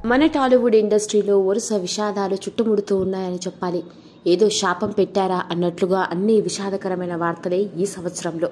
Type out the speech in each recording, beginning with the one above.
మన టాలీవుడ్ ఇండస్ట్రీలో వరుస విషాదాలు చుట్టుముడుతూ ఉన్నాయని చెప్పాలి ఏదో శాపం పెట్టారా అన్నట్లుగా అన్ని విషాదకరమైన వార్తలే ఈ సంవత్సరంలో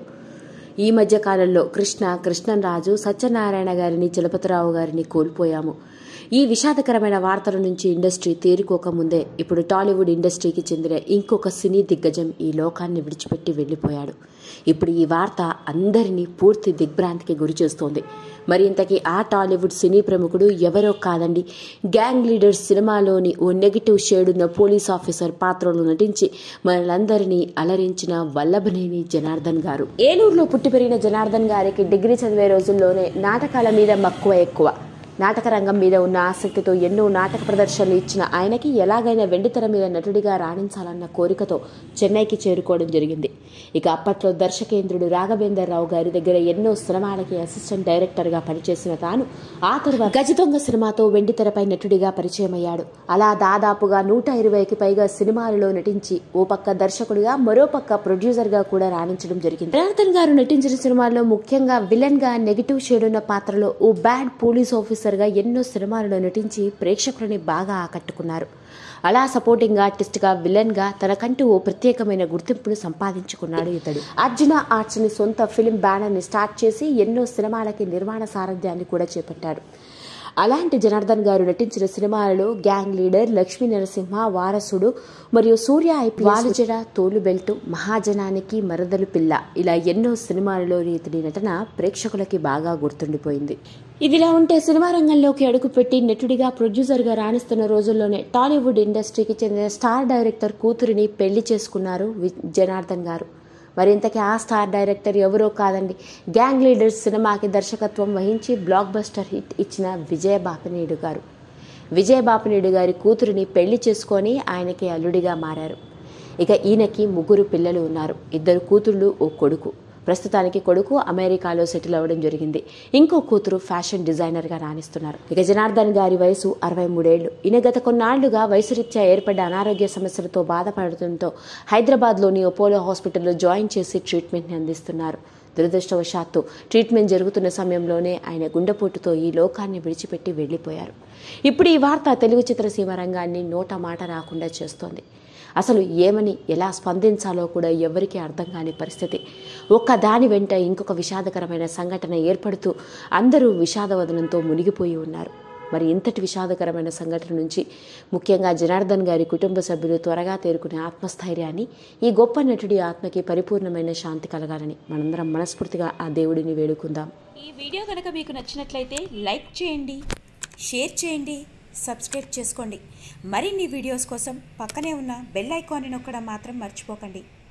ఈ మధ్య కాలంలో కృష్ణ కృష్ణంరాజు సత్యనారాయణ గారిని చలపతిరావు గారిని కోల్పోయాము ఈ విషాదకరమైన వార్తల నుంచి ఇండస్ట్రీ తేరుకోకముందే ఇప్పుడు టాలీవుడ్ ఇండస్ట్రీకి చెందిన ఇంకొక సినీ దిగ్గజం ఈ లోకాన్ని విడిచిపెట్టి వెళ్ళిపోయాడు ఇప్పుడు ఈ వార్త అందరినీ పూర్తి దిగ్భ్రాంతికి గురి చేస్తోంది మరి ఇంతకీ ఆ టాలీవుడ్ సినీ ప్రముఖుడు ఎవరో కాదండి గ్యాంగ్ లీడర్స్ సినిమాలోని ఓ నెగిటివ్ షేడ్ ఉన్న పోలీస్ ఆఫీసర్ పాత్రలో నటించి మనలందరినీ అలరించిన వల్లభనేని జనార్దన్ గారు ఏలూరులో పుట్టి పెరిగిన జనార్దన్ గారికి డిగ్రీ చదివే రోజుల్లోనే నాటకాల మీద మక్కువ ఎక్కువ నాటక రంగం మీద ఉన్న ఆసక్తితో ఎన్నో నాటక ప్రదర్శనలు ఇచ్చిన ఆయనకి ఎలాగైనా వెండితెర మీద నటుడిగా రాణించాలన్న కోరికతో చెన్నైకి చేరుకోవడం జరిగింది ఇక అప్పట్లో దర్శకేంద్రుడు రాఘవేందర్ రావు గారి దగ్గర ఎన్నో సినిమాలకి అసిస్టెంట్ డైరెక్టర్గా పనిచేసిన తాను ఆ తర్వాత గజదొంగ సినిమాతో వెండితెరపై నటుడిగా పరిచయమయ్యాడు అలా దాదాపుగా నూట ఇరవైకి పైగా సినిమాలలో నటించి ఓ పక్క దర్శకుడిగా మరో పక్క ప్రొడ్యూసర్గా కూడా రాణించడం జరిగింది జనార్దన్ గారు నటించిన సినిమాల్లో ముఖ్యంగా విలన్ గా నెగిటివ్ షేడ్ ఉన్న పాత్రలో ఓ బ్యాడ్ పోలీస్ ఆఫీసర్ గా ఎన్నో సినిమాలలో నటించి ప్రేక్షకులని బాగా ఆకట్టుకున్నారు అలా సపోర్టింగ్ ఆర్టిస్ట్ గా విలన్ గా తనకంటూ ఓ ప్రత్యేకమైన గుర్తింపును సంపాదించుకున్నాడు ఇతడు అర్జున ఆర్ట్స్ ని సొంత ఫిల్మ్ బ్యానర్ ని స్టార్ట్ చేసి ఎన్నో సినిమాలకి నిర్మాణ సారథ్యాన్ని కూడా చేపట్టాడు అలాంటి జనార్దన్ గారు నటించిన సినిమాలలో గ్యాంగ్ లీడర్ లక్ష్మీ నరసింహ వారసుడు మరియు సూర్య ఐపీ వాలుజడ తోలు బెల్ట్ మహాజనానికి మరదలు పిల్ల ఇలా ఎన్నో సినిమాలలో ఇతడి నటన ప్రేక్షకులకి బాగా గుర్తుండిపోయింది ఇదిలా ఉంటే సినిమా రంగంలోకి అడుగుపెట్టి నటుడిగా ప్రొడ్యూసర్గా రాణిస్తున్న రోజుల్లోనే టాలీవుడ్ ఇండస్ట్రీకి చెందిన స్టార్ డైరెక్టర్ కూతురిని పెళ్లి చేసుకున్నారు వి- జనార్దన్ గారు మరింతకీ ఆ స్టార్ డైరెక్టర్ ఎవరో కాదండి గ్యాంగ్ లీడర్స్ సినిమాకి దర్శకత్వం వహించి బ్లాక్ బస్టర్ హిట్ ఇచ్చిన విజయ బాపినేడు గారు విజయ బాపినేడు గారి కూతురిని పెళ్లి చేసుకొని ఆయనకి అల్లుడిగా మారారు ఇక ఈయనకి ముగ్గురు పిల్లలు ఉన్నారు ఇద్దరు కూతుళ్ళు ఓ కొడుకు ప్రస్తుతానికి కొడుకు అమెరికాలో సెటిల్ అవ్వడం జరిగింది ఇంకో కూతురు ఫ్యాషన్ డిజైనర్ గా రాణిస్తున్నారు ఇక జనార్దన్ గారి వయసు అరవై మూడేళ్లు ఈయన గత కొన్నాళ్లుగా వయసురీత్యా ఏర్పడ్డ అనారోగ్య సమస్యలతో బాధపడటంతో హైదరాబాద్లోని అపోలో హాస్పిటల్లో జాయిన్ చేసి ట్రీట్మెంట్ని అందిస్తున్నారు దురదృష్టవశాత్తు ట్రీట్మెంట్ జరుగుతున్న సమయంలోనే ఆయన గుండెపోటుతో ఈ లోకాన్ని విడిచిపెట్టి వెళ్లిపోయారు ఇప్పుడు ఈ వార్త తెలుగు చిత్రసీమ రంగాన్ని నోట మాట రాకుండా చేస్తోంది అసలు ఏమని ఎలా స్పందించాలో కూడా ఎవరికీ అర్థం కాని పరిస్థితి ఒక్క దాని వెంట ఇంకొక విషాదకరమైన సంఘటన ఏర్పడుతూ అందరూ విషాదవదనంతో మునిగిపోయి ఉన్నారు మరి ఇంతటి విషాదకరమైన సంఘటన నుంచి ముఖ్యంగా జనార్దన్ గారి కుటుంబ సభ్యులు త్వరగా తేరుకునే ఆత్మస్థైర్యాన్ని ఈ గొప్ప నటుడి ఆత్మకి పరిపూర్ణమైన శాంతి కలగాలని మనందరం మనస్ఫూర్తిగా ఆ దేవుడిని వేడుకుందాం ఈ వీడియో కనుక మీకు నచ్చినట్లయితే లైక్ చేయండి షేర్ చేయండి సబ్స్క్రైబ్ చేసుకోండి మరిన్ని వీడియోస్ కోసం పక్కనే ఉన్న బెల్ ఐకాన్ని నొక్కడం మాత్రం మర్చిపోకండి